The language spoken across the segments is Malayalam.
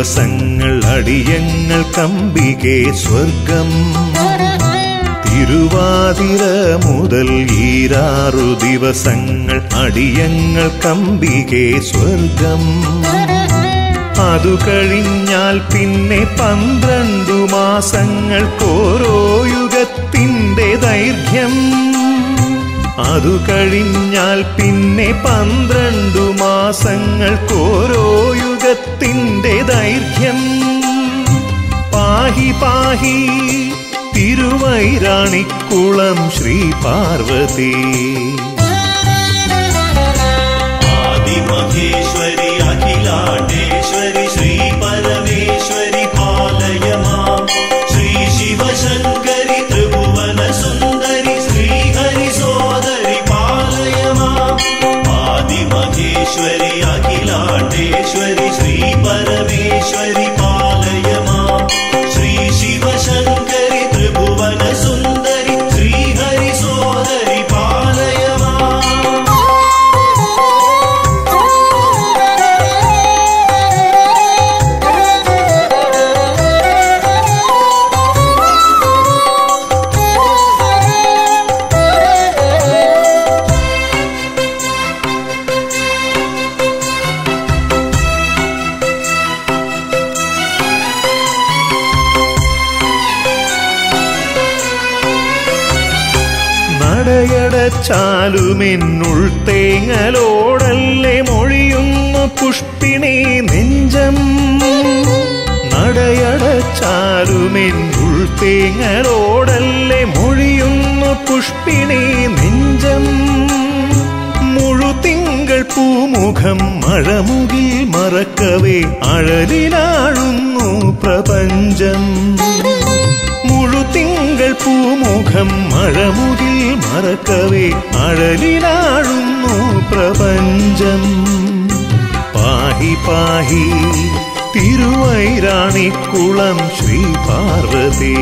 ദിവസങ്ങൾ അടിയങ്ങൾ കമ്പികെ സ്വർഗം തിരുവാതിര മുതൽ ഈരാറു ദിവസങ്ങൾ അടിയങ്ങൾ കമ്പികെ സ്വർഗം അതു കഴിഞ്ഞാൽ പിന്നെ പന്ത്രണ്ടു മാസങ്ങൾക്കോരോ യുഗത്തിന്റെ ദൈർഘ്യം അതു കഴിഞ്ഞാൽ പിന്നെ പന്ത്രണ്ടു മാസങ്ങൾക്കോരോ യുഗത്തിന്റെ ദൈർഘ്യം പാഹി പാഹി തിരുവൈരാണിക്കുളം ശ്രീ പാർവതി ആദിമഹേശ്വരി അഖിലാണ്ടേശ്വരി ശ്രീ പരമേശ്വരി പാലയ മാം ശ്രീ ശിവശങ്കരി ത്രിഭുവന സുന്ദരി ശ്രീ ഹരി സോദരി പാലയ മാം ആദിമഹേശ്വരി അഖിലാണ്ടേശ്വരി ശ്രീ പരമേശ്വരി പാലയ മാം ശ്രീ ശിവശങ്കരി ത്രിഭുവന സുന്ദരി ശ്രീ ഹരി സോദരി പാലയ മാം നടയടച്ചാലുമെന്നുൾ തേങ്ങലോടല്ലേ മൊഴിയുന്നു പുഷ്പിണി നെഞ്ചം നടയടച്ചാലുമെന്നുൾ തേങ്ങലോടല്ലേ മൊഴിയുന്നു പുഷ്പിണി നെഞ്ചം മുഴുതിങ്കൾ പൂമുഖം മഴമുകിൽ മറക്കവേ അഴലിലാഴുന്നു പ്രപഞ്ചം മുഴുതിങ്കൾ പൂമുഖം മഴമുകിൽ മറക്കവേ അഴലിലാഴുന്നു പ്രപഞ്ചം പാഹി പാഹി തിരുവൈരാണിക്കുളം ശ്രീ പാർവതി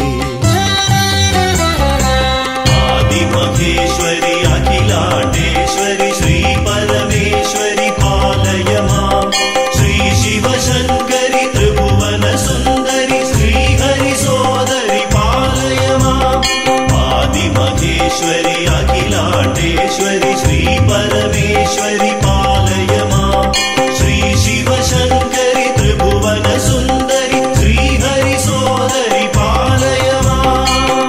ആദിമഹേശ്വരി അഖിലാണ്ടേശ്വരി ശ്രീ പരമേശ്വരി പാലയ മാം ശ്രീ ശിവശങ്കരി ത്രിഭുവന സുന്ദരി ശ്രീ ഹരി സോദരി പാലയ മാം ആദിമഹേശ്വരി അഖിലാണ്ടേശ്വരി ശ്രീ പരമേശ്വരി പാലയ മാം ശ്രീ ശിവശങ്കരി ത്രിഭുവന സുന്ദരി ശ്രീ ഹരി സോദരി പാലയ മാം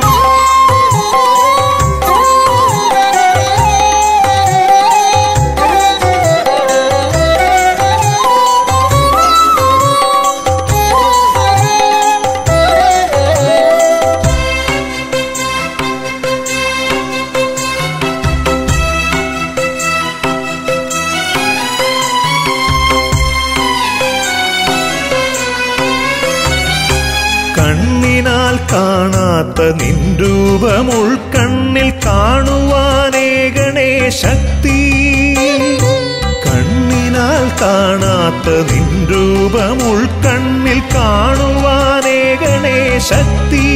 കണ്ണിനാൽ കാണാത്ത നിൻ രൂപം ഉൾക്കണ്ണിൽ കാണുവാനേകണേ ശക്തി കണ്ണിനാൽ കാണാത്ത നിൻ രൂപം ഉൾക്കണ്ണിൽ കാണുവാനേകണേ ശക്തി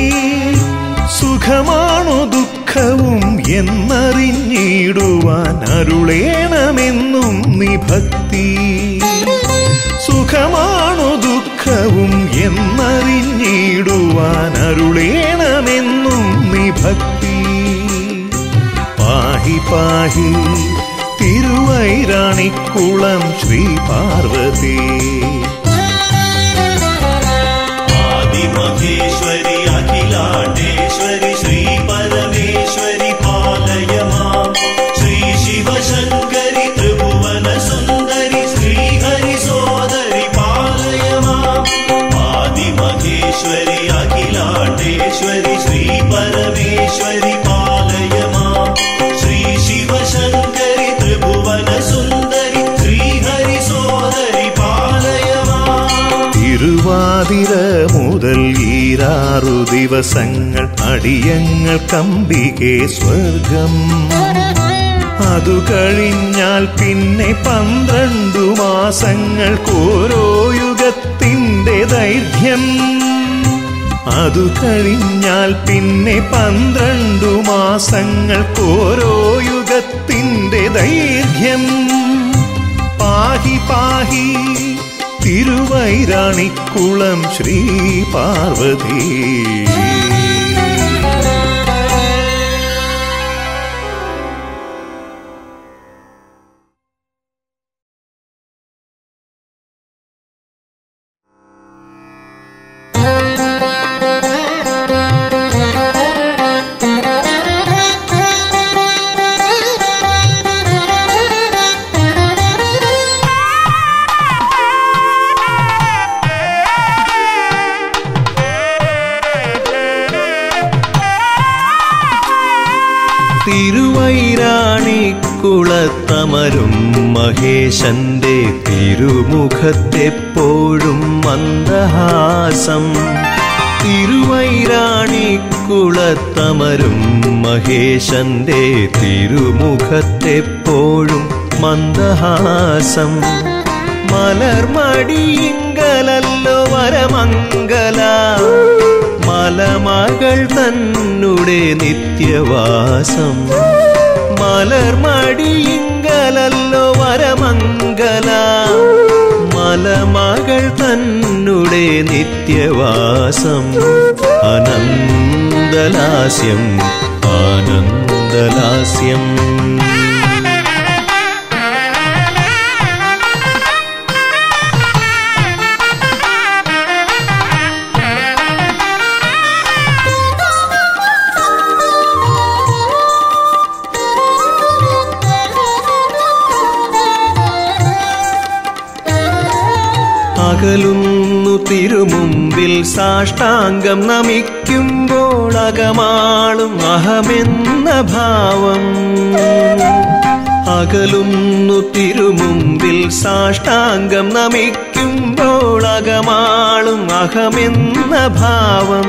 സുഖമാണു ദുഃഖവും എന്നറിഞ്ഞിടുവാൻ അരുളേണമെന്നും നിഭക്തി സുഖമാണു ദുഃഖവും എന്നറിഞ്ഞിടുവാൻ അരുളേണമെന്നും നിഭക്തി പാഹി പാഹി തിരുവൈരാണിക്കുളം ശ്രീ പാർവതി ആദിമഹേശ്വരി അഖിലാണ്ടേശ്വരി ശ്രീ പരമേശ്വരി പാലയ മാം ശ്രീ ശിവശങ്കരി ത്രിഭുവന സുന്ദരി ശ്രീ ഹരി സോദരി പാലയ മാം ആദിമഹേശ്വരി അഖിലാണ്ടേശ്വരി ശ്രീ പരമേശ്വരി പാലയ മാം ശ്രീ ശിവശങ്കരി ത്രിഭുവന സുന്ദരി ശ്രീ ഹരി സോദരി പാലയ മാം തിരുവാതിര മുതൽ ഈരാറു ദിവസങ്ങൾ അടിയങ്ങൾ കമ്പികെ സ്വർഗം അതു കഴിഞ്ഞാൽ പിന്നെ പന്ത്രണ്ടു മാസങ്ങൾക്കോരോ യുഗത്തിന്റെ ദൈർഘ്യം അതു കഴിഞ്ഞാൽ പിന്നെ പന്ത്രണ്ടു മാസങ്ങൾക്കോരോ യുഗത്തിന്റെ ദൈർഘ്യം പാഹി പാഹി തിരുവൈരാണിക്കുളം ശ്രീ പാർവതി തിരുവൈരാണിക്കുളത്തമരും മഹേശന്റെ തിരുമുഖത്തെപ്പോഴും മന്ദഹാസം തിരുവൈരാണിക്കുളത്തമരും മഹേശന്റെ തിരുമുഖത്തെപ്പോഴും മന്ദഹാസം മലർമടിയിങ്കലല്ലോ വരമംഗല മലമകൾ തന്നെ നിത്യവാസം മലർമടിയിങ്കലല്ലോ വരമംഗല മലമകൾ തന്നെ നിത്യവാസം അനന്തലാസ്യം ആനന്ദലാസ്യം അകലുന്നു തിരുമുമ്പിൽ സാഷ്ടാംഗം നമിക്കുമ്പോൾ അകമാളും അഹമെന്ന ഭാവം അകലുന്നു തിരുമുമ്പിൽ സാഷ്ടാംഗം നമിക്കുമ്പോൾ അകമാളും അഹമെന്ന ഭാവം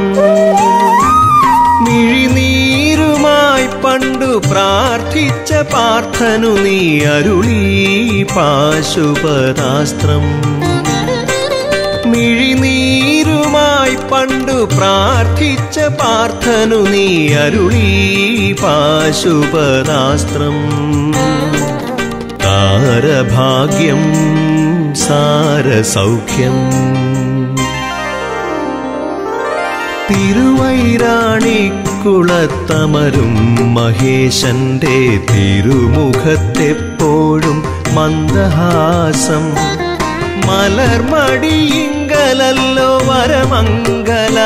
മിഴിനീരുമായി പണ്ടു പ്രാർത്ഥിച്ച പാർത്ഥനു നീ അരുളീ പാശുപതാസ്ത്രം മിഴിനീരുമായി പണ്ടു പ്രാർത്ഥിച്ച പാർത്ഥനു നീ അരുളീ പാശുപതാസ്ത്രം താരഭാഗ്യം സാരസൗഖ്യം തിരുവൈരാണിക്കുളത്തമരും മഹേശന്റെ തിരുമുഖത്തെപ്പോഴും മന്ദഹാസം മലർമടിയിങ്കലല്ലോ വരമംഗല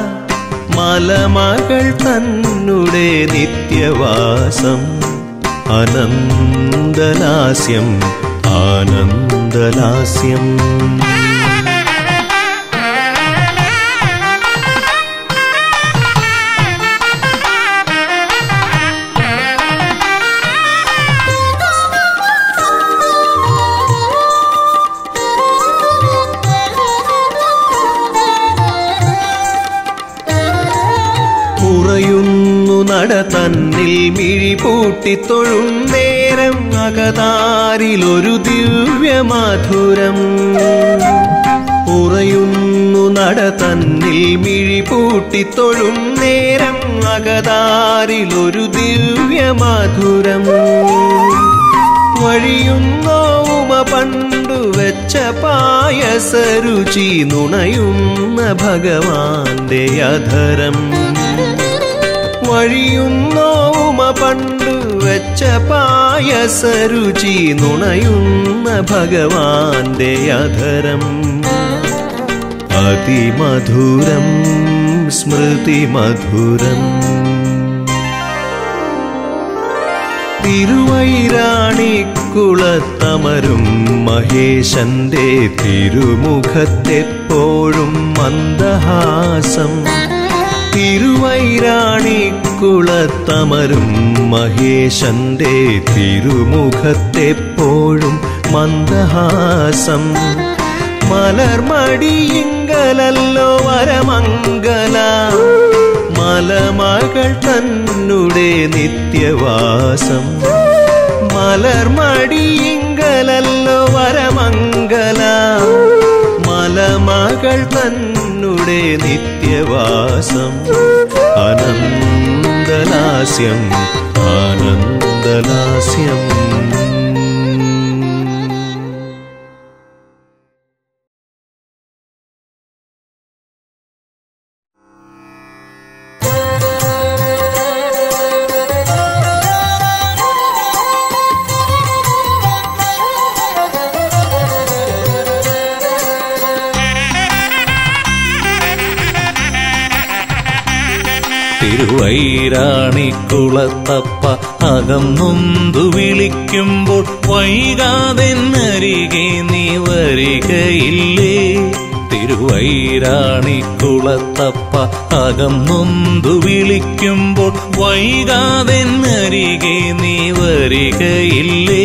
മലമകൾ തന്നെ നിത്യവാസം അനന്തലാസ്യം ആനന്ദലാസ്യം ഉറയുന്നു നട തന്നിൽ മിഴി പൂട്ടി തൊഴും നേരം അകതാരിലൊരു ദിവ്യമധുരം ഉറയുന്നു നട തന്നിൽ മിഴി പൂട്ടി തൊഴും നേരം അകതാരിലൊരു ദിവ്യമധുരം വഴിയുന്നോ ഉമ പണ്ടു വെച്ച പായസരുചി നുണയുന്ന ഭഗവാന്റെ അധരം വഴിയുന്നോ ഉമ പണ്ടു വെച്ച പായസരുചി നുണയുന്ന ഭഗവാന്റെ അധരം അതിമധുരം സ്മൃതിമധുരം തിരുവൈരാണിക്കുളത്തമരും മഹേശന്റെ തിരുമുഖത്തെപ്പോഴും മന്ദഹാസം തിരുവൈരാണിക്കുളത്തമരും മഹേശന്റെ തിരുമുഖത്തെപ്പോഴും മന്ദഹാസം മലർമടിയിങ്കലല്ലോ വരമംഗല മലമകൾ തന്നെ നിത്യവാസം മലർമടിയിങ്കലല്ലോ വരമംഗല മലമകൾ തന്നെ നിത്യവാസം അനന്തലാസ്യം ആനന്ദലാസ്യം തിരുവൈരാണിക്കുളത്തപ്പ അകം നൊന്തു വിളിക്കുമ്പോൾ വൈകാതെന്നരികെ നീ വരികയില്ലേ തിരുവൈരാണിക്കുളത്തപ്പ അകം നൊന്തു വിളിക്കുമ്പോൾ വൈകാതെന്നരികെ നീ വരികയില്ലേ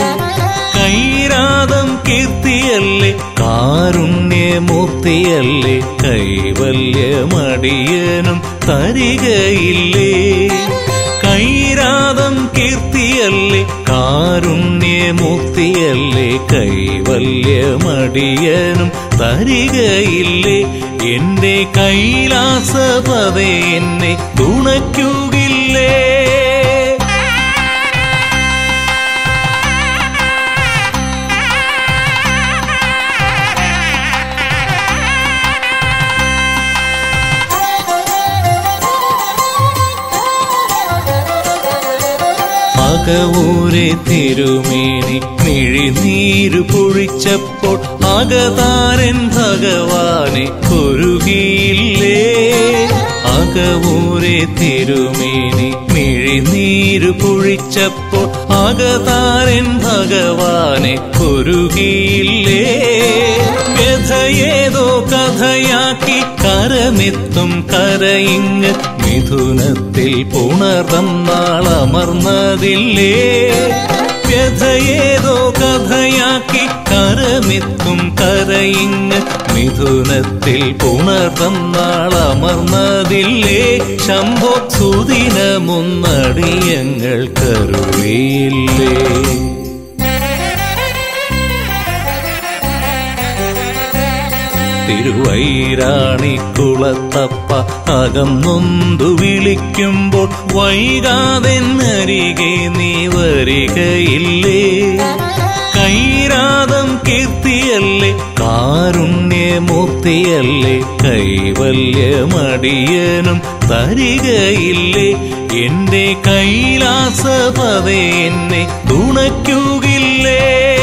കൈരാതം കീർത്തിയല്ലേ കാരുണ്യമൂർത്തിയല്ലേ കൈവല്യമടിയനും തരികയില്ലേ കൈരാതം കീർത്തിയല്ലേ കാരുണ്യമൂർത്തിയല്ലേ കൈവല്യമടിയനും തരികയില്ലേ എന്റെ കൈലാസപതേ എന്നെ തുണയ്ക്കുകില്ലേ അകവൂരെ തിരുമേനി മിഴിനീരു പൊഴിച്ചപ്പോൾ അകതാരൻ ഭഗവാനെ കൊരുകിയില്ലേ അകവൂരെ തിരുമേനി മിഴിനീരു പൊഴിച്ചപ്പോൾ അകതാരൻ ഭഗവാനെ കൊരുകിയില്ലേ വ്യഥയേതോ കഥയാക്കി കരമെത്തും കരയിങ്ങ് മിഥുനത്തിൽ പുണർതം നാളമർന്നതില്ലേ വ്യഥയേതോ കഥയാക്കി കരമെത്തും കരയിങ്ങ് മിഥുനത്തിൽ പുണർതം നാളമർന്നതില്ലേ ശംഭോ സുദിനമൊന്നടിയങ്ങൾ കരുളിയില്ലേ തിരുവൈരാണിക്കുളത്തപ്പ അകം നൊന്തു വിളിക്കുമ്പോൾ വൈകാതെന്നരികെ നീ വരികയില്ലേ കൈരാതം കീർത്തിയല്ലേ കാരുണ്യമൂർത്തിയല്ലേ കൈവല്യമടിയനും തരികയില്ലേ എന്റെ കൈലാസപതേ എന്നെ തുണയ്ക്കുകില്ലേ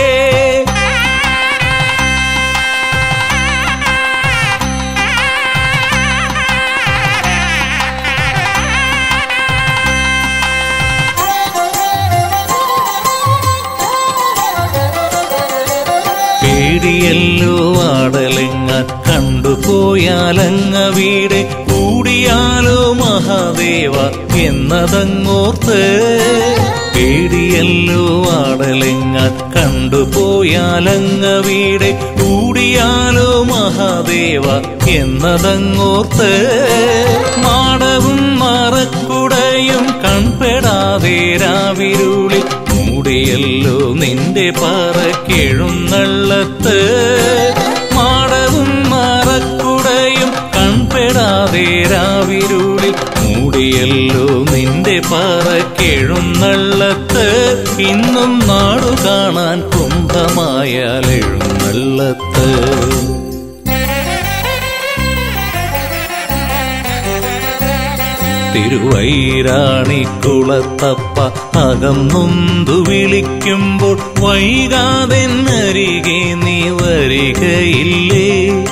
പേടിയല്ലോ ആടലെങ്ങാൻ കണ്ടുപോയാലങ്ങ വീട് കൂടിയാലോ മഹാദേവ എന്നതങ്ങോർത്ത് പേടിയല്ലോ ആടലെങ്ങാൻ കണ്ടുപോയാലങ്ങ വീട് കൂടിയാലോ മഹാദേവ എന്നതങ്ങോർത്ത് മാടവും മറക്കുടയും കൺപെടാതെ രാവിരുളിൽ മൂടിയല്ലോ നിന്റെ പറക്കെഴുന്നള്ളത്ത് മാടവും മറക്കുടയും കൺപെടാതെ രാവിരുളിൽ മൂടിയല്ലോ നിന്റെ പറക്കെഴുന്നള്ളത്ത് ഇന്നും നാടു കാണാൻ കുംഭമായാൽ എഴുന്നള്ളത്ത് തിരുവൈരാണിക്കുളത്തപ്പ അകം നൊന്തു വിളിക്കുമ്പോൾ വൈകാതെന്നരികെ നീ വരികയില്ലേ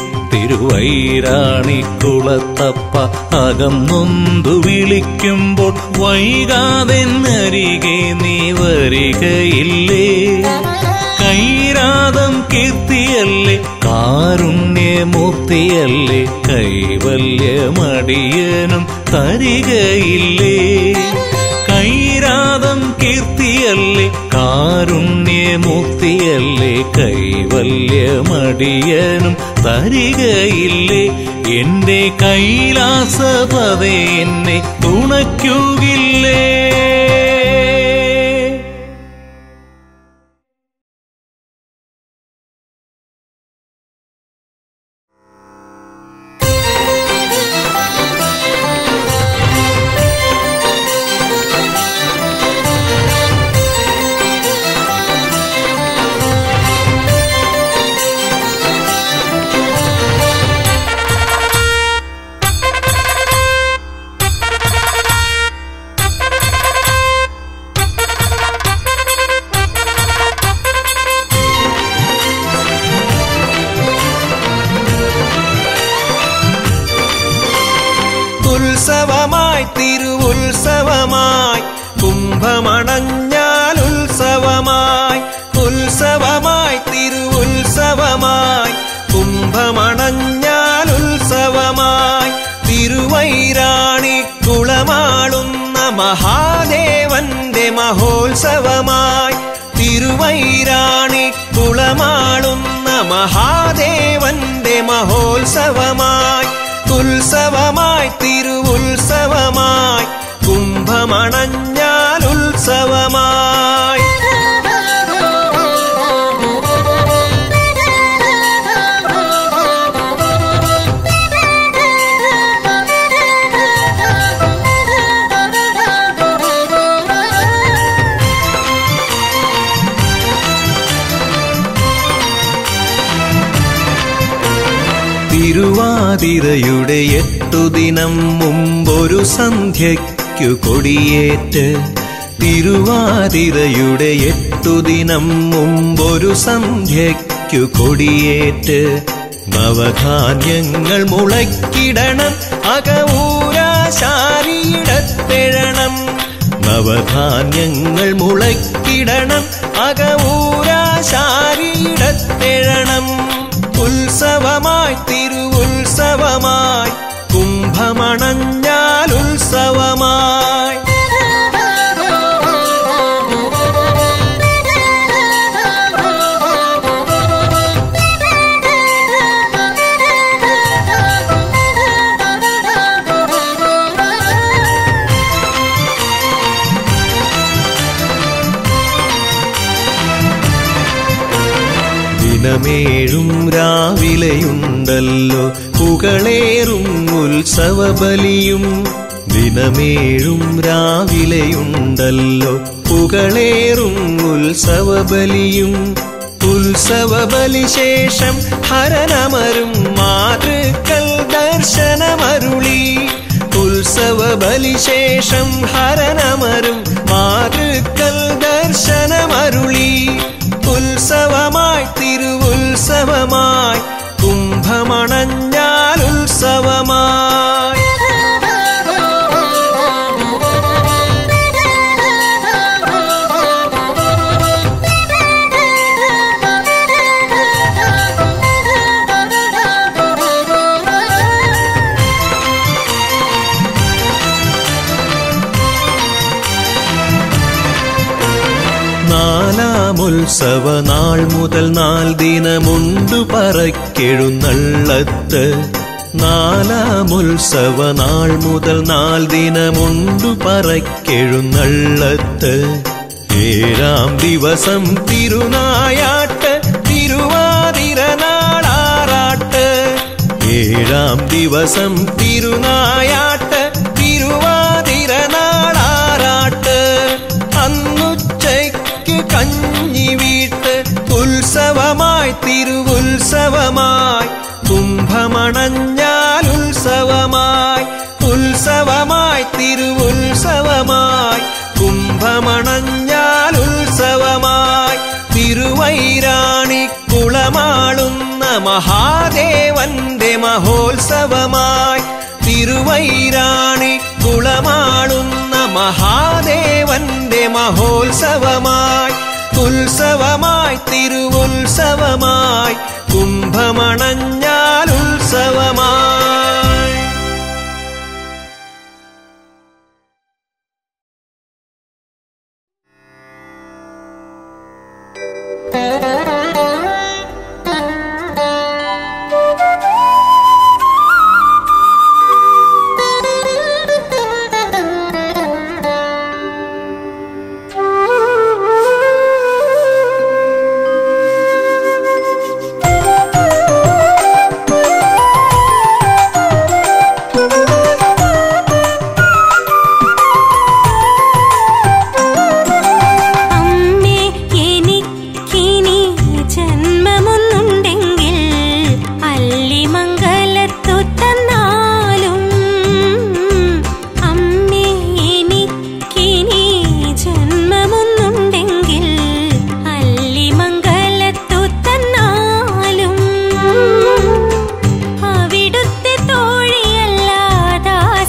തിരുവൈരാണിക്കുളത്തപ്പ അകം നൊന്തു വിളിക്കുമ്പോൾ വൈകാതെന്നരികെ നീ വരികയില്ലേ കൈരാതം കീർത്തിയല്ലേ കാരുണ്യമൂർത്തിയല്ലേ കൈവല്യമടിയനും തരികയില്ലേ കൈരാതം കീർത്തിയല്ലേ കാരുണ്യമൂർത്തിയല്ലേ കൈവല്യമടിയനും തരികയില്ലേ എന്റെ കൈലാസപതേ എന്നെ തുണയ്ക്കുകില്ലേ Thank you. ഉത്സവമായി തിരുവുത്സവമായി കുംഭമണഞ്ഞാൽ ഉത്സവമായി ഉത്സവമായി തിരുവുത്സവമായി കുംഭമണഞ്ഞാൽ ഉത്സവമായി തിരുവൈരാണി കുളമാളുന്ന മഹാദേവന്റെ മഹോത്സവമായി തിരുവൈരാണി കുളമാളുന്ന മഹാദേവന്റെ മഹോത്സവമായി ഉത്സവമായി തിരുവുത്സവമായി കുംഭമണഞ്ഞാൽ ഉത്സവമായി തിരുവാതിരയുടെ എട്ടു ദിനം മുമ്പൊരു സന്ധ്യയ്ക്കു കൊടിയേറ്റ് തിരുവാതിരയുടെ എട്ടു ദിനം മുമ്പൊരു സന്ധ്യയ്ക്കു കൊടിയേറ്റ് നവധാന്യങ്ങൾ മുളയ്ക്കിടണം അകവൂരാശാരിയിടത്തെഴണം നവധാന്യങ്ങൾ മുളയ്ക്കിടണം അകവൂരാശാരിയിടത്തെഴണം ഉത്സവമായി തിരുവുത്സവമായി കുംഭമണഞ്ഞാൽ ഉത്സവമായി ദിനമേഴും രാവിലെയുണ്ടല്ലോ പുകളേറും ഉത്സവബലിയും ദിനമേഴും രാവിലെയുണ്ടല്ലോ പുകളേറും ഉത്സവബലിയും ഉത്സവബലി ശേഷം ഹരനമരും മാതൃക്കൾ ദർശനമരുളി ഉത്സവബലി ശേഷം ഹരനമരും മാതൃക്കൾ ദർശനമരുളി ഉത്സവമായി തിരുവുത്സവമായി കുംഭമണഞ്ഞാൽ ഉത്സവമായി നാലാമുത്സവ നാൾ മുതൽ നാൾ ദിനമുണ്ടു പറക്കെഴുന്നള്ളത്ത് നാലാമുത്സവ നാൾ മുതൽ നാൾ ദിനമുണ്ടു പറക്കെഴുന്നള്ളത്ത് ഏഴാം ദിവസം തിരുനായാട്ട് തിരുവാതിര നാളാറാട്ട് ഏഴാം ദിവസം തിരുനായാട്ട് തിരുവാതിര നാളാറാട്ട് അന്നുച്ചയ്ക്ക് കഞ്ഞി വീട്ട് ഉത്സവമായി തിരുവുത്സവമായി കുംഭമണഞ്ഞാൽ ഉത്സവമായി ഉത്സവമായി തിരുവുത്സവമായി കുംഭമണഞ്ഞാൽ ഉത്സവമായി തിരുവൈരാണി കുളമാളുന്ന മഹാദേവന്റെ മഹോത്സവമായി തിരുവൈരാണി കുളമാളുന്ന മഹാദേവന്റെ മഹോത്സവമായി ഉത്സവമായി തിരുവുത്സവമായി കുംഭമണഞ്ഞാൽ ഉത്സവമായി Thank you.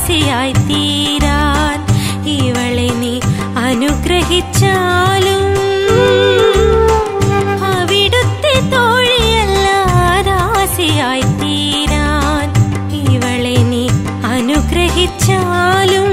ദാസിയായി തീരാൻ ഇവളെ നീ അനുഗ്രഹിച്ചാലും അവിടുത്തെ തോഴിയല്ല ദാസിയായി തീരാൻ ഇവളെ നീ അനുഗ്രഹിച്ചാലും